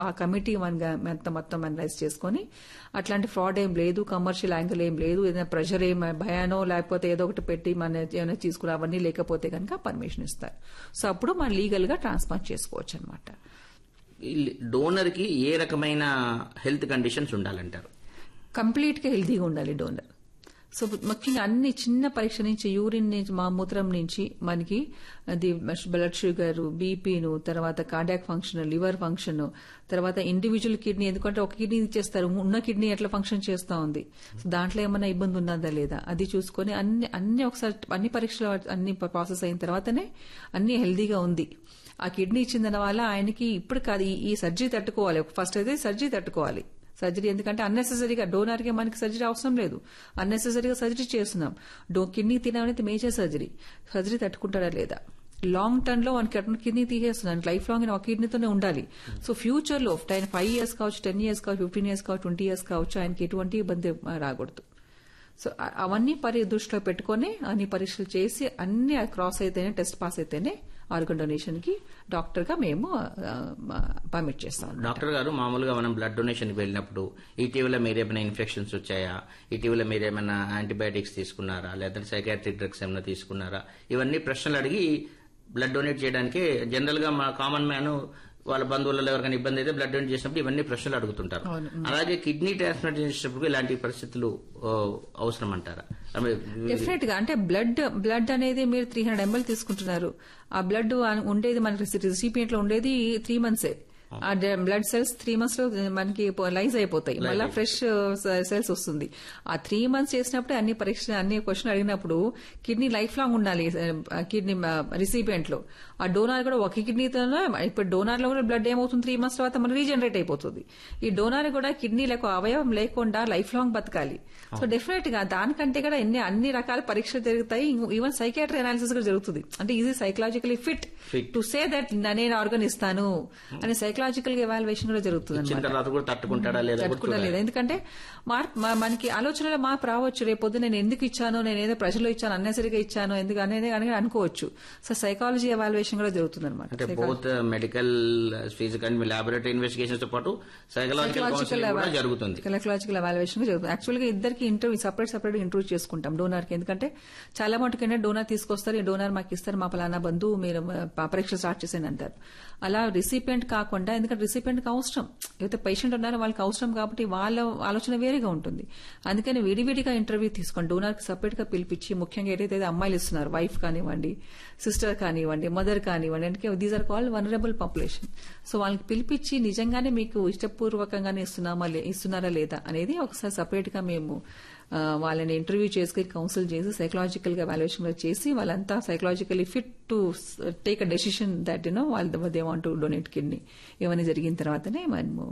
ఆ కమిటీ మన మొత్తం మొత్తం అనలైజ్ చేసుకొని అట్లాంటి ఫ్రాడ్ ఏం లేదు కమర్షియల్ యాంగిల్ ఏం లేదు ఏదైనా ప్రెషర్ ఏం భయానో లేకపోతే ఏదో ఒకటి పెట్టి మన ఏమైనా తీసుకురా అవన్నీ లేకపోతే కనుక పర్మిషన్ ఇస్తారు సో అప్పుడు మనం లీగల్ గా ట్రాన్స్ప్లాంట్ చేసుకోవచ్చు అనమాట డోనర్ కి ఏ రకమైన హెల్త్ కండిషన్స్ ఉండాలంటారు కంప్లీట్ గా హెల్తీగా ఉండాలి డోనర్ సో ముఖ్యంగా అన్ని చిన్న పరీక్ష నుంచి యూరిన్ నుంచి మా మూత్రం నుంచి మనకి అది బ్లడ్ షుగర్ బీపీను తర్వాత కార్డియాక్ ఫంక్షన్ లివర్ ఫంక్షన్ తర్వాత ఇండివిజువల్ కిడ్నీ ఎందుకంటే ఒక కిడ్నీ ఇచ్చేస్తారు ఉన్న కిడ్నీ ఎట్లా ఫంక్షన్ చేస్తా ఉంది సో దాంట్లో ఏమైనా ఇబ్బంది ఉన్నదా లేదా అది చూసుకొని అన్ని అన్ని ఒకసారి అన్ని పరీక్షలు అన్ని ప్రాసెస్ అయిన తర్వాతనే అన్ని హెల్దీగా ఉంది ఆ కిడ్నీ ఇచ్చిన వల్ల ఆయనకి ఇప్పుడు కాదు ఈ సర్జరీ తట్టుకోవాలి ఫస్ట్ అయితే సర్జరీ తట్టుకోవాలి సర్జరీ ఎందుకంటే అన్నెసెసరీగా డోనర్కి మనకి సర్జరీ అవసరం లేదు అన్నెసెసరీగా సర్జరీ చేస్తున్నాం డో కిడ్నీ తిననేది మేజర్ సర్జరీ సర్జరీ తట్టుకుంటారా లేదా లాంగ్ టర్మ్ లో మనకి కిడ్నీ తీసేస్తున్నాను లైఫ్ లాంగ్ ఒక కిడ్నీతోనే ఉండాలి సో ఫ్యూచర్ లో టెన్ ఫైవ్ ఇయర్స్ కావచ్చు టెన్ ఇయర్స్ కావచ్చు ఫిఫ్టీన్ ఇయర్స్ కావచ్చు ట్వంటీ ఇయర్స్ కావచ్చు ఆయనకి ఎటువంటి ఇబ్బంది రాకూడదు సో అవన్నీ పరి దృష్టిలో పెట్టుకుని అన్ని పరీక్షలు చేసి అన్ని క్రాస్ అయితేనే టెస్ట్ పాస్ అయితేనే ఆర్గన్ డొనేషన్ కి డాక్టర్ గా మేము పర్మిట్ చేస్తాం డాక్టర్ గారు మామూలుగా మనం బ్లడ్ డొనేషన్ కి వెళ్ళినప్పుడు ఇటీవల మీరేమైనా ఇన్ఫెక్షన్స్ వచ్చాయా ఇటీవల మీరేమైనా యాంటీబయాటిక్స్ తీసుకున్నారా లేదంటే సైకాట్రిక్ డ్రగ్స్ ఏమైనా తీసుకున్నారా ఇవన్నీ ప్రశ్నలు అడిగి బ్లడ్ డొనేట్ చేయడానికి జనరల్ గా మా కామన్ మ్యాన్ వాళ్ళ బంధువులలో ఎవరికైనా ఇబ్బంది అయితే బ్లడ్ డొనేట్ చేసినప్పుడు ఇవన్నీ ప్రశ్నలు అడుగుతుంటారు అలాగే కిడ్నీ ట్రాన్స్ప్లాంట్ చేసినప్పుడు ఇలాంటి పరిస్థితులు అవసరం అంటారా డెఫినెట్ గా అంటే బ్లడ్ బ్లడ్ అనేది మీరు త్రీ హండ్రెడ్ ఎంఎల్ తీసుకుంటున్నారు ఆ బ్లడ్ ఉండేది మనకి రిసిపియంట్ లో ఉండేది త్రీ మంత్సే ఆ బ్లడ్ సెల్స్ త్రీ మంత్స్ లో మనకి లైజ్ అయిపోతాయి మళ్ళీ ఫ్రెష్ సెల్స్ వస్తుంది ఆ త్రీ మంత్స్ చేసినప్పుడు అన్ని పరీక్ష అన్ని క్వశ్చన్ అడిగినప్పుడు కిడ్నీ లైఫ్ లాంగ్ ఉండాలి కిడ్నీ రిసిపియంట్ లో ఆ డోనార్ కూడా ఒక కిడ్నీతోనే ఇప్పుడు డోనార్ లో కూడా బ్లడ్ ఏమవుతుంది త్రీ మంత్స్ తర్వాత మనకి రీజనరేట్ అయిపోతుంది ఈ డోనార్ కూడా కిడ్నీ లేక అవయవం లేకుండా లైఫ్ లాంగ్ బతకాలి సో డెఫినెట్ గా దానికంటే కూడా ఎన్ని అన్ని రకాల పరీక్షలు జరుగుతాయి ఈవెన్ సైకాట్రీ అనాలిసిస్ కూడా జరుగుతుంది అంటే is he psychologically fit to say that నేను ఆర్గన్ ఇస్తాను అని సైకలాజికల్ గా ఎవాల్యుయేషన్ కూడా జరుగుతుంది తట్టుకుంటాడా లేదా ఎందుకంటే మనకి ఆలోచనలో మార్పు రావచ్చు రేపొద్దు నేను ఎందుకు ఇచ్చాను నేను ఏదో ప్రజల్లో ఇచ్చాను అన్నెసరిగా ఇచ్చాను ఎందుకు అనేది అని అనుకోవచ్చు సో సైకాలజీ ఎవాల్యుయేషన్ కూడా జరుగుతుంది అనమాట అంటే both medical physical laboratory investigation తో పాటు సైకలాజికల్ జరుగుతుంది సైకలాజికల్ ఎవాల్యుయేషన్ జరుగుతుంది యాక్చువల్ గా ఇద్దరికి ఇంటర్వ్యూ సపరేట్ సపరేట్ ఇంటర్వ్యూ చేసుకుంటాం డోనర్ కి ఎందుకంటే చాలా మటుకు ఏంటంటే డోనర్ తీసుకొస్తారు ఈ డోనర్ మాకు ఇస్తారు మా పలానా బంధువు మీరు పరీక్ష స్టార్ట్ చేసేయండి అంటారు అలా రిసిపియంట్ కాకుండా ఎందుకంటే రిసిపియంట్ కి అవసరం అయితే పేషెంట్ ఉన్నారో వాళ్ళకి అవసరం కాబట్టి వాళ్ళ ఆలోచన వేరేగా ఉంటుంది అందుకని విడివిడిగా ఇంటర్వ్యూ తీసుకోండి డోనర్ కి సపరేట్ గా పిలిపించి ముఖ్యంగా ఏదైతే అమ్మాయిలు ఇస్తున్నారు వైఫ్ కానివ్వండి సిస్టర్ కానివ్వండి మదర్ కానివ్వండి అంటే these are called vulnerable population so వాళ్ళకి పిలిపించి నిజంగానే మీకు ఇష్టపూర్వకంగానే ఇస్తున్నామా ఇస్తున్నారా లేదా అనేది ఒకసారి సపరేట్ గా మేము వాళ్ళని ఇంటర్వ్యూ చేసుకుని కౌన్సిల్ చేసి సైకలాజికల్ గా వాల్యుయేషన్ చేసి వాళ్ళంతా psychologically fit to take a decision that you know వాళ్ళ they want to donate kidney ఇవన్నీ జరిగిన తర్వాతనే మనము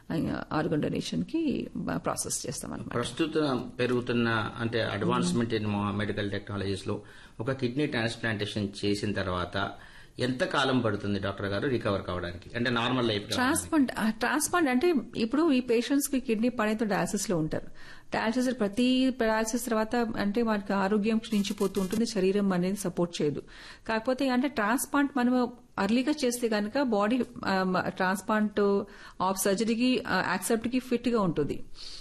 ఆర్గన్ డొనేషన్ కి ప్రాసెస్ చేస్తాం అనమాట ప్రస్తుతం పెరుగుతున్న అంటే అడ్వాన్స్మెంట్ ఇన్ మెడికల్ టెక్నాలజీస్ లో ఒక కిడ్నీ ట్రాన్స్ప్లాంటేషన్ చేసిన తర్వాత ఎంత కాలం పడుతుంది డాక్టర్ గారు రికవర్ కావడానికి అంటే నార్మల్ లైఫ్ ట్రాన్స్ప్లాంట్ ట్రాన్స్ప్లాంట్ అంటే ఇప్పుడు ఈ పేషెంట్స్ కి కిడ్నీ పడేతో డయాలసిస్ లో ఉంటారు డయాలసిస్ ప్రతి డయాలసిస్ తర్వాత అంటే మనకి ఆరోగ్యం క్షీణించిపోతూ ఉంటుంది శరీరం అనేది సపోర్ట్ చేయదు కాకపోతే అంటే ట్రాన్స్ప్లాంట్ మనం అర్లీగా చేస్తే కనుక బాడీ ట్రాన్స్ప్లాంట్ ఆఫ్ సర్జరీకి యాక్సెప్ట్ కి ఫిట్ గా ఉంటుంది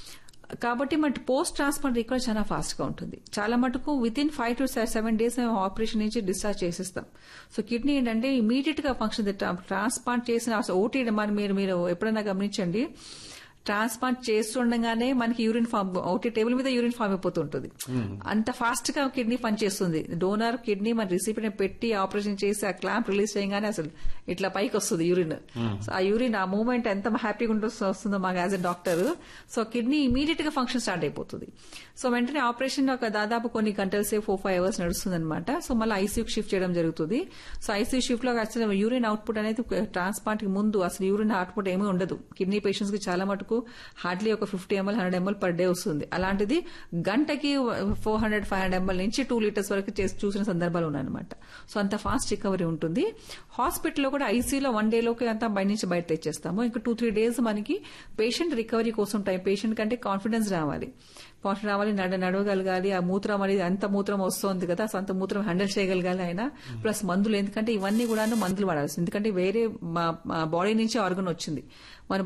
కాబట్టి మన పోస్ట్ ట్రాన్స్ప్లాంట్ రికవరీ చాలా ఫాస్ట్ గా ఉంటుంది చాలా మటుకు within five to seven days మేము ఆపరేషన్ నుంచి డిశ్చార్జ్ చేసేస్తాం సో కిడ్నీ ఏంటంటే ఇమీడియట్ గా ఫంక్షన్ ట్రాన్స్ప్లాంట్ చేసిన ఓటీ మరి మీరు మీరు ఎప్పుడైనా గమనించండి ట్రాన్స్ప్లాంట్ చేస్తుండగానే మనకి యూరిన్ ఫామ్ ఒకటి టేబుల్ మీద యూరిన్ ఫామ్ అయిపోతుంటుంది అంత ఫాస్ట్ గా కిడ్నీ పనిచేస్తుంది డోనర్ కిడ్నీ మన రిసిపిని పెట్టి ఆపరేషన్ చేసి ఆ క్లాంప్ రిలీజ్ చేయగానే అసలు ఇట్లా పైకి వస్తుంది యూరిన్ ఆ యూరిన్ ఆ మూమెంట్ ఎంత హ్యాపీగా వస్తుందో మాకు as a doctor so kidney immediate గా ఫంక్షన్ స్టార్ట్ అయిపోతుంది సో వెంటనే ఆపరేషన్ ఒక దాదాపు కొన్ని గంటల సేపు ఫోర్ ఫైవ్ అవర్స్ నడుస్తుంది అనమాట సో మళ్ళీ ఐసీయూకి షిఫ్ట్ చేయడం జరుగుతుంది సో ఐసీయూ షిఫ్ట్ లో అసలు యూరిన్ అవుట్పుట్ అనేది ట్రాన్స్ప్లాంట్ కి ముందు అసలు యూరిన్ అవుట్పుట్ ఏమీ ఉండదు కిడ్నీ పేషెంట్స్ కి చాలా మటుకు వరకు హార్డ్లీ ఒక fifty ML hundred ML per day వస్తుంది అలాంటిది గంటకి four hundred five hundred ML నుంచి టూ లీటర్స్ వరకు చేసి చూసిన సందర్భాలు ఉన్నాయన్నమాట సో అంత ఫాస్ట్ రికవరీ ఉంటుంది హాస్పిటల్లో కూడా ఐసీలో వన్ డేలోకి అంతా బయట నుంచి బయట తెచ్చేస్తాము ఇంకా టూ త్రీ డేస్ మనకి పేషెంట్ రికవరీ కోసం టైం పేషెంట్ కంటే కాన్ఫిడెన్స్ రావాలి కాన్ఫిడెన్స్ రావాలి నడ నడవగలగాలి ఆ మూత్రం అనేది అంత మూత్రం వస్తుంది కదా సో అంత మూత్రం హ్యాండిల్ చేయగలగాలి ఆయన ప్లస్ మందులు ఎందుకంటే ఇవన్నీ కూడా మందులు వాడాల్సింది ఎందుకంటే వేరే బాడీ నుంచి ఆర్గన్ వచ్చింది మన